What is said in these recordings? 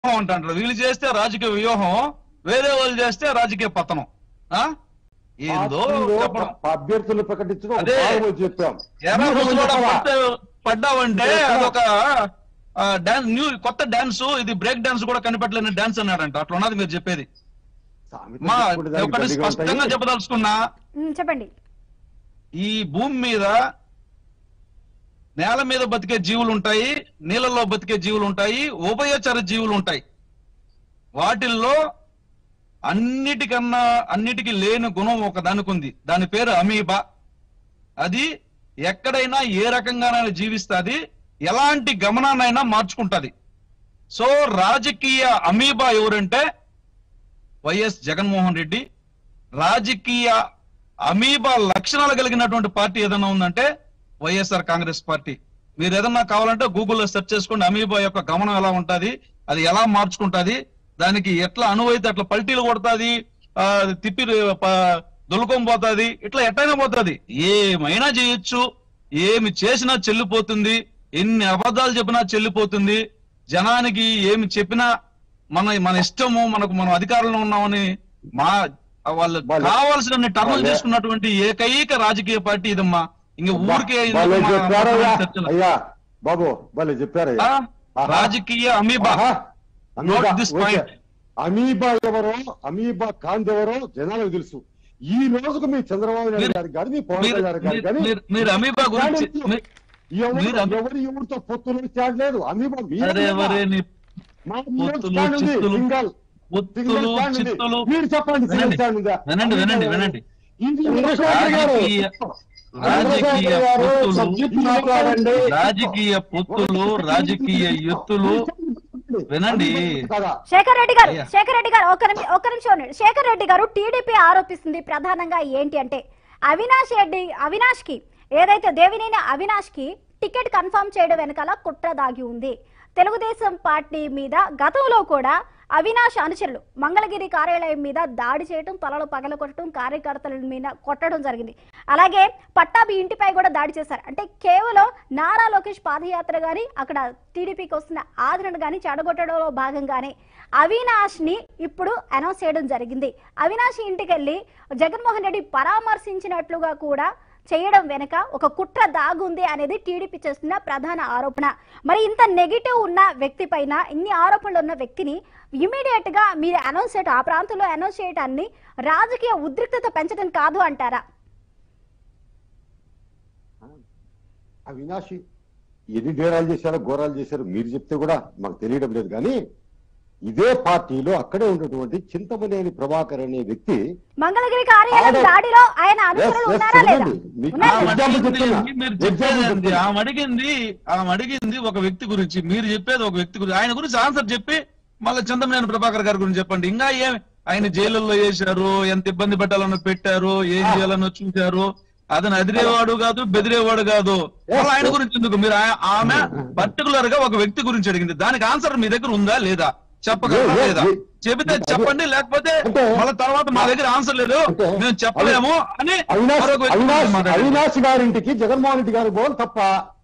వ్యూహం అంటారు వీళ్ళు చేస్తే రాజకీయ వ్యూహం వేరే వాళ్ళు చేస్తే రాజకీయ పతనం ఆ ఏందో పార్టీలో చెప్పడం ప- అభ్యర్థులు ప్రకటించడం ఒక అదే. భాగం అని చెప్పాం ఎర్ర మీరు ముసలోడా చెప్పవా? పట్ట- పడ్డావంటే మీరు అదొక డాన్స్ న్యూ కొత్త డాన్స్ ఇది బ్రేక్ డాన్స్ కూడా కనిపెట్టలేని డాన్స్ అన్నాడంట అట్లా ఉన్నది మీరు చెప్పేది సామెత మా చెప్పుకుంటే దానికి ఒకటి గట్టిగా స్పష్టంగా ఉంటాయి. చెప్పదలుచుకున్నా ఉమ్, చెప్పండి ఈ భూమి మీద నేల మీద బతికే జీవులు ఉంటాయి నీళ్ళలో బతికే జీవులు ఉంటాయి ఉభయచర జీవులు ఉంటాయి వాటిల్లో అన్నిటికన్నా అన్నిటికీ లేని గుణం ఒక దానికి ఉంది దాని పేరు అమీబా అది ఎక్కడైనా ఏ రకంగానైనా జీవిస్తుంది ఎలాంటి గమనాన్నైనా మార్చుకుంటది సో రాజకీయ అమీబా ఎవరంటే వైఎస్ జగన్మోహన్ రెడ్డి రాజకీయ అమీబా లక్షణాలు కలిగినటువంటి పార్టీ ఏదైనా ఉందంటే వైఎస్ఆర్ కాంగ్రెస్ పార్టీ మీరు ఏదన్నా కావాలంటే గూగుల్లో సెర్చ్ చేసుకోండి అమీబా యొక్క గమనం ఎలా ఉంటది అది ఎలా మార్చుకుంటది దానికి ఎట్లా అనువైతే అట్లా పల్టీలు కొడుతుంది తిప్పి ప- దొలుకొని పోతుంది ఇట్లా ఎట్టయినా పోతుంది ఏమైనా చేయొచ్చు ఏమి చేసినా చెల్లిపోతుంది ఎన్ని అబద్ధాలు చెప్పినా చెల్లిపోతుంది జనానికి ఏమి చెప్పినా మన మన ఇష్టము మనకు మనం అధికారంలో ఉన్నామని మా వాళ్ళు వాళ్ళే- కావాల్సిన టర్నులు వాళ్ళే- చేసుకున్నటువంటి ఏకైక రాజకీయ పార్టీ ఇదమ్మా ఇంక ఊరికే ఎందుకు భలే మా- చెప్పారయ్యా చర్చలు? అయ్యా బాబు భలే చెప్పారయ్యా ఆ? ఆహా. రాజకీయ అమీబా ఆహా. Amoeba, Note this okay. point. Amoeba ఎవరో అమీబా కాంత్ ఎవరో జనాలకు తెలుసు ఈ రోజుకు మీ చంద్రబాబు నాయుడు మీరు- గారు కానీ మీ పవన్ మీరు- కళ్యాణ్ గారు మీరు- కానీ మీరు- మీరు అమీబా గురించి స్టాండ్ మీ- ఎవరు మీరు అమీ- ఎవరు ఎవరితో పొత్తులు స్టాండ్ లేదు అమీబా మీరే అరే కదా. ఎవరే నీ మా మీరే పొత్తులు, స్టాండ్ ఉంది, చిత్తులు, సింగల్ పొత్తులు సింగల్ స్టాండ్ ఉంది. చిత్తులు మీరు చెప్పండి సింగల్ వినండి. స్టాండ్ ఉందా? వినండి వినండి వినండి ఇది చంద్రశేఖర్ గారు. రాజకీయ రాజకీయ చంద్రశేఖర్ గారు పొత్తులు సబ్జెక్ట్ మాట్లాడండి రాజకీయ పొత్తులు రాజకీయ ఎత్తులు వినండి. కదా. శేఖర్ రెడ్డి గారు అయ్యా. శేఖర్ రెడ్డి గారు ఒక నిమి- ఒక నిమిషం ఉండండి. శేఖర్ రెడ్డి గారు టీడీపీ ఆరోపిస్తుంది ప్రధానంగా ఏంటి అంటే అవినాష్ రెడ్డి అవినాష్ కి ఏదైతే దేవినేని అవినాష్ కి టికెట్ కన్ఫర్మ్ చేయడం వెనకాల కుట్ర దాగి ఉంది తెలుగుదేశం పార్టీ మీద గతంలో కూడా అవినాష్ అనుచరులు మంగళగిరి కార్యాలయం మీద దాడి చేయడం తలలు పగలగొట్టడం కార్యకర్తల మీద కొట్టడం జరిగింది అలాగే పట్టాభి ఇంటిపై కూడా దాడి చేశారు అంటే కేవలం నారా లోకేష్ పాదయాత్ర గాని అక్కడ టీడీపీకి వస్తున్న ఆదరణ గాని చెడగొట్టడంలో భాగంగానే అవినాష్ ని ఇప్పుడు అనౌన్స్ చేయడం జరిగింది అవినాష్ ఇంటికి వెళ్ళి జగన్మోహన్ రెడ్డి పరామర్శించినట్లుగా కూడా చేయడం వెనుక ఒక కుట్ర దాగుంది అనేది టీడీపీ చేస్తున్న ప్రధాన ఆరోపణ మరి ఇంత నెగిటివ్ ఉన్న వ్యక్తి పైన ఇన్ని ఆరోపణలు ఉన్న వ్యక్తిని ఇమీడియట్ గా మీరు అనౌన్స్ చేయటం ఆ ప్రాంతంలో అనౌన్స్ చేయటాన్ని రాజకీయ ఉద్రిక్తత పెంచడం కాదు అంటారా అవినాషి ఎన్ని నేరాలు చేశారో ఘోరాలు చేశారో మీరు చెప్తే కూడా మాకు తెలియడం లేదు కానీ ఇదే పార్టీలో అక్కడే ఉన్నటువంటి చింతమనేని ప్రభాకర్ అనే వ్యక్తి మంగళగిరి కార్యాలయం ఆడ- దాడిలో ఆయన Yes, అనుచరులు yes, ఉన్నారా లేదా చూడండి. మీకు ఉన్నారా? ఆమె example అడిగింది చెప్తున్నా. మీరు Example చెప్పేది ఏంది? చెప్తున్నా. ఆమె అడిగింది ఆమె అడిగింది ఒక వ్యక్తి గురించి మీరు చెప్పేది ఒక వ్యక్తి గురించి ఆయన గురించి ఆన్సర్ చెప్పి మళ్ళీ చంద్రమనేని ప్రభాకర్ గారి గురించి చెప్పండి ఇంకా ఏం ఆయన జైలుల్లో వేశారు ఎంత ఇబ్బంది పెట్టాలనో పెట్టారు ఏం చేయాలనో చూశారు అతను అదిరేవాడు కాదు బెదిరేవాడు కాదు మళ్ళీ ఆయన గురించి ఎందుకు మీరు ఆ- ఆమె పర్టికులర్ గా ఒక వ్యక్తి గురించి అడిగింది దానికి ఆన్సర్ మీ దగ్గర ఉందా లేదా చెప్పగలరా ఏ- ఏ- లేదా ఏ- చెబితే చెప్పండి లేకపోతే అంటే- మళ్ళీ తర్వాత మా దగ్గర ఆన్సర్ లేదు అంటే- మేము చెప్పలేము అని అవినాష్ మరొక వ్యక్తి అవినాష్ గురించి మాట్లాడారు. అవినాష్ గారింటికి జగన్మోహన్ రెడ్డి గారు పోవడం తప్ప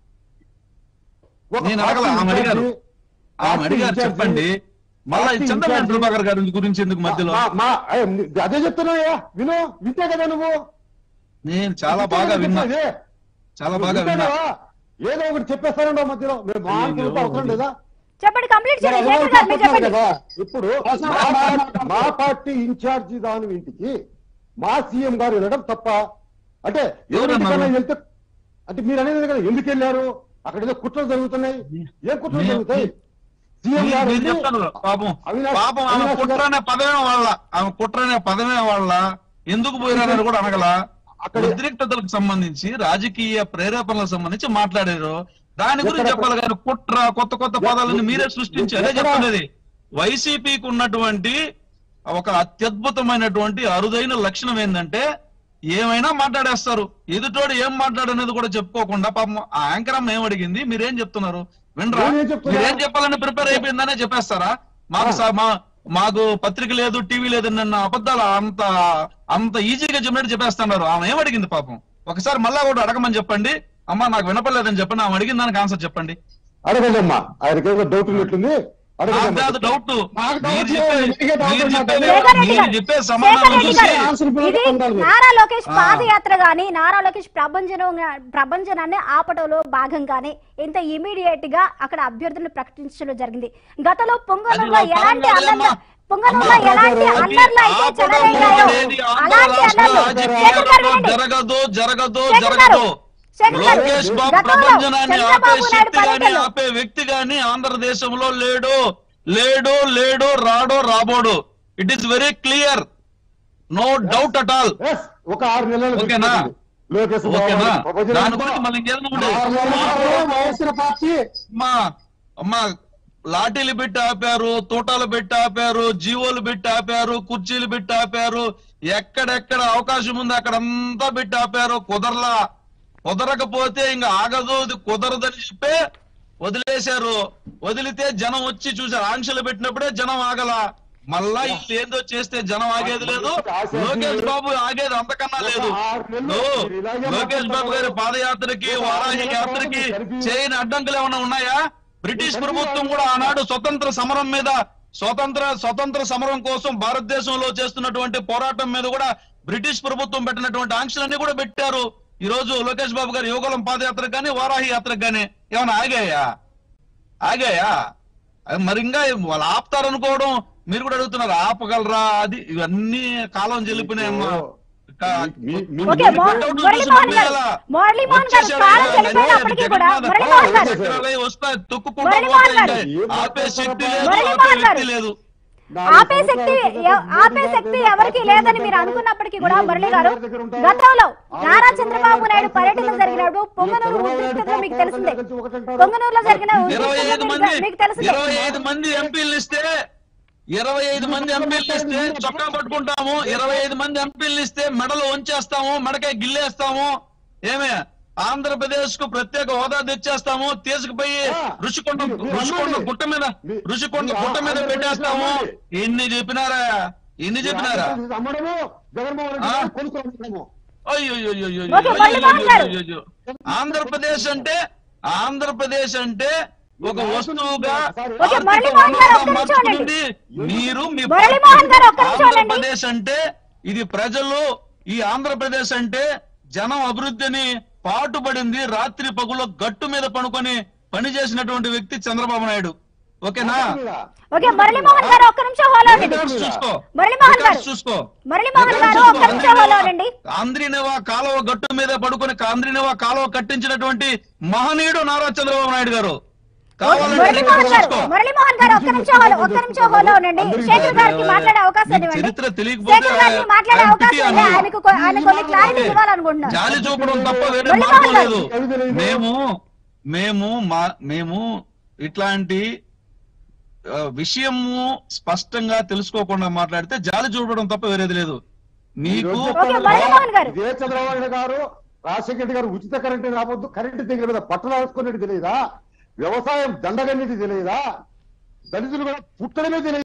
ఒక నేను అడగల, పార్టీ ఆమె అడిగారు. ఇన్ఛార్జి- ఆమె అడిగారు పార్టీ చెప్పండి మళ్ళా పార్టీ చంద్రబాబు ఇన్ఛార్జి- ప్రభాకర్ గారి గురించి ఎందుకు మధ్యలో మా- మా- ఏ, అదే చెప్తున్నాయా విను వింటే కదా నువ్వు నేను చాలా వింటే బాగా కదా విన్నా చెప్పేది. చాలా నువ్వు బాగా వింటే విన్నా కదా, ఏదో ఒకటి చెప్పేస్తానండో మధ్యలో మేము మా అయ్యో. అనుకుంటే అవసరం లేదా చెప్పండి కంప్లీట్ మరి చేయండి ఎవరో శేఖర్ గారు మీరు చెప్తున్నారు చెప్పండి కదా ఇప్పుడు మా పార్టీ- మా పార్టీ ఇన్ఛార్జి దాని ఇంటికి మా సీఎం గారు వెళ్ళడం తప్ప అంటే ఎవరన్నారు? ఎవరింటికైనా వెళ్తే అంటే మీరు అనేది కదా ఎందుకు వెళ్ళారు అక్కడ ఏదో కుట్రలు జరుగుతున్నాయి ఏ కుట్రలు మీ- జరుగుతాయి సీఎం మీరు- గారు మీరు వెళ్ళి- చెప్తాను పాపం అవినాష్- పాపం ఆమె అవినాష్ కుట్ర గారు- అనే పదమే వాళ్ళ ఆమె కుట్ర అనే పదమే వాళ్ళ ఎందుకు పోయినారని కూడా అనగల అక్కడ- ఉద్రిక్తతలకు సంబంధించి రాజకీయ ప్రేరేపణలకు సంబంధించి మాట్లాడారు దాని గురించి ఎక్కడ- చెప్పాలి కానీ కుట్ర కొత్త కొత్త పదాలను మీరే సృష్టించి అదే ఎక్కడ- చెప్తున్నది వైసీపీకి ఉన్నటువంటి ఒక అత్యద్భుతమైనటువంటి అరుదైన లక్షణం ఏంటంటే ఏమైనా మాట్లాడేస్తారు ఎదుటోడు ఏం మాట్లాడనేది కూడా చెప్పుకోకుండా పాపం ఆ యాంకర్ అమ్మ ఏం అడిగింది మీరేం చెప్తున్నారు వినరా నేనేం చెప్తున్నా? మీరేం చెప్పాలని ప్రిపేర్ అయిపోయిందనే చెప్పేస్తారా మాకు సా- మా మాకు పత్రిక లేదు టీవీ లేదు నిన్న అబద్ధాలు అంత అంత ఈజీగా చెప్పినట్టు చెప్పేస్తున్నారు ఆమె ఏం అడిగింది పాపం ఒకసారి మళ్ళా కూడా అడగమని చెప్పండి అమ్మా నాకు వినపడలేదని చెప్పండి ఆమె అడిగిన దానికి ఆన్సర్ చెప్పండి అడగండి అమ్మా ఆయనకి ఏదో డౌట్ ఉన్నట్లుంది అడగండి నాకు కాదు డౌట్ నాకు doubt మీరు లేదు. చెప్పే మీకే doubt మీరు ఉంది. చెప్పే శేఖర్ రెడ్డి మీరు గారు, చెప్పే శేఖర్ సమాధానం రెడ్డి చూసి గారు, ఆన్సర్ ఇది పిల్లలు ఉండాలి మీరు. నారా లోకేష్ ఆ. పాదయాత్ర గాని నారా లోకేష్ ప్రభంజనం ప్రభంజనాన్ని ఆపటంలో భాగంగానే ఇంత ఇమీడియట్ గా అక్కడ అభ్యర్థులను ప్రకటించడం జరిగింది గతంలో పొంగనూరులో అది ఎలాంటి పరంగా అల్లర్లు లేమ్మా. పొంగనూరులో అమ్మా, ఎలాంటి అది అల్లర్లు అయితే ఆపడం చెలరేగాయో అనేది ఆంధ్ర అలాంటి రాష్ట్ర అల్లర్లు శేఖర్ గారు రాజకీయాలలో వినండి. జరగదు జరగదు శేఖర్ గారు, జరగదు శేఖర్ గారు, లోకేష్ బాబు గతంలో ప్రపంచనాన్ని ఆపే చంద్రబాబు నాయుడు శక్తి గాని పర్యటనలో ఆపే వ్యక్తి గాని ఆంధ్రదేశంలో లేడు లేడు లేడు రాడు రాబోడు it is very clear no doubt at all Yes, ఒక ఆరు నెలలు ఓకేనా? లోకేష్ బాబు ఓకేనా ప్రపంచం దాని అంతా గురించి మళ్ళీ ఇంకేదైనా ఉండే ఆరు నెలలు వైఎస్ఆర్ పార్టీ అమ్మా అమ్మా లాఠీలు పెట్టి ఆపారు తోటాలు పెట్టి ఆపారు జీవోలు పెట్టి ఆపారు కుర్చీలు పెట్టి ఆపారు ఎక్కడెక్కడ అవకాశం ఉంది అక్కడంతా పెట్టి ఆపారు కుదరలా కుదరకపోతే ఇంకా ఆగదు ఇది కుదరదని చెప్పే వదిలేశారు వదిలితే జనం వచ్చి చూసారు ఆంక్షలు పెట్టినప్పుడే జనం ఆగల మళ్ళా వీళ్ళు ఏందో చేస్తే జనం ఆగేది లేదు లోకేష్ బాబు ఆగేది అంతకన్నా లేదు లో, లోకేష్ బాబు గారి పాదయాత్రకి వారాహి యాత్రకి చేయని అడ్డంకులు ఏమైనా ఉన్నాయా బ్రిటిష్ ప్రభుత్వం కూడా ఆనాడు స్వతంత్ర సమరం మీద స్వతంత్ర స్వతంత్ర సమరం కోసం భారతదేశంలో చేస్తున్నటువంటి పోరాటం మీద కూడా బ్రిటిష్ ప్రభుత్వం పెట్టినటువంటి ఆంక్షలన్నీ కూడా పెట్టారు ఈ రోజు లోకేష్ బాబు గారి యువకులం పాదయాత్ర కానీ వారాహి యాత్రకు కానీ ఏమైనా ఆగాయా ఆగాయా అది మరి ఇంకా వాళ్ళు ఆపుతారనుకోవడం మీరు కూడా అడుగుతున్నారు ఆపగలరా అది ఇవన్నీ కాలం చెల్లిపోయినాయమ్మా కా- మీ- మీ- ఓకే మీ- మో- అవుట్ మురళీమోహన్ గారు చూసి మురళీమోహన్ గారు వచ్చేసాడు. కాలం అదే చెడిపోయినప్పటికీ జగన్ కూడా మీద మురళీమోహన్ గారు చక్రాలే వస్తాయి తొక్కుకుంటూ మురళీమోహన్ పోతాయి గారు. ఇంకా. ఆపే శక్తి లేదు మురళీమోహన్ ఆపే వ్యక్తి గారు. లేదు నాలుగు ఆపే శక్తి సంవత్సరాల ఎవ- క్రితం ఆపే శక్తి ఎవరికి లేదని మీరు అనుకున్నప్పటికీ కూడా మురళి గారు గతంలో నారా చంద్రబాబు నాయుడు పర్యటన జరిగినప్పుడు పొంగనూరు ఉద్రిక్తతలో మీకు తెలిసిందే పొంగనూరులో జరిగిన ఇరవై ఐదు ఉద్రిక్తతలో మంది మీకు- మీకు తెలిసిందే ఇరవై ఐదు మంది ఎంపీలు ఇస్తే ఇరవై ఐదు మంది ఎంపీలు ఇస్తే చొక్కా పట్టుకుంటాము ఇరవై ఐదు మంది ఎంపీలు ఇస్తే మెడలు వంచేస్తాము మెడకాయ గిల్లేస్తాము ఏమే ఆంధ్రప్రదేశ్ కు ప్రత్యేక హోదా తెచ్చేస్తాము తీసుకుపోయి రుషికొండ రుషికొండ గుట్ట మీద రుషికొండ గుట్ట మీద పెట్టేస్తాము ఎన్ని చెప్పినారా ఎన్ని చెప్పినారా అమ్మడము జగన్మోహన్ రెడ్డి ఆ? గారు కొనుక్కోవడము అయ్యో ఓకే, మల్లిమోహన్ గారు. ఆంధ్రప్రదేశ్ అంటే ఆంధ్రప్రదేశ్ అంటే ఒక వస్తువుగా ఓకే, ఆర్థిక మల్లిమోహన్ గారు, ఒక్క వనరుగా నిమిషం మార్చుకుంది మీరు మీ మురళీమోహన్ గారు, ఒక్క నిమిషం ఉండండి. ఆంధ్రప్రదేశ్ అంటే ఇది ప్రజలు ఈ ఆంధ్రప్రదేశ్ అంటే జనం అభివృద్ధిని పాటుపడింది రాత్రి పగులో గట్టు మీద పనుకొని పని చేసినటువంటి వ్యక్తి చంద్రబాబు నాయుడు ఓకేనా ఓకే మురళీమోహన్ గారు ఒక్క నిమిషం హోలో ఉండండి రికార్డ్స్ చూసుకో మురళీమోహన్ గారు రికార్డ్స్ చూసుకో మురళీమోహన్ గారు ఒక్క నిమిషం హోలో ఉండండి ఆంధ్రీనేవా కాలువ గట్టు మీద పడుకొని ఆంధ్రీనేవా కాలువ కట్టించినటువంటి మహనీయుడు నారా చంద్రబాబు నాయుడు గారు కావాలంటే మురళీమోహన్ రికార్డ్స్ గారు చూసుకో మురళీమోహన్ గారు ఒక్క నిమిషం హోలో ఒక్క నిమిషం హోలో ఉండండి శేఖర్ గారికి మాట్లాడే అవకాశం మీకు ఇవ్వండి చరిత్ర తెలియకపోతే శేఖర్ గారికి మాట్లాడే I'm అవకాశం pity ఉంది అన్నాను. ఆయనకు కొ- ఆయన కొన్ని క్లారిటీ ఇవ్వాలనుకుంటున్నారు జాలి చూపడం తప్ప వేరే మురళీమోహన్ మార్గం గారు. లేదు మేము మేము మా మేము ఇట్లాంటి ఆ, విషయము స్పష్టంగా తెలుసుకోకుండా మాట్లాడితే జాలి చూపడం తప్ప వేరేది లేదు మీకు ఓకే, మురళీమోహన్ గారు. ఇదే చంద్రబాబు నాయుడు గారు రాజశేఖర రెడ్డి గారు ఉచిత కరెంటు రావద్దు కరెంటు దగ్గర మీద పట్టలు వేసుకునేది తెలియదా వ్యవసాయం దండగనేది తెలియదా దళితులు కూడా పుట్టడమే తెలియదు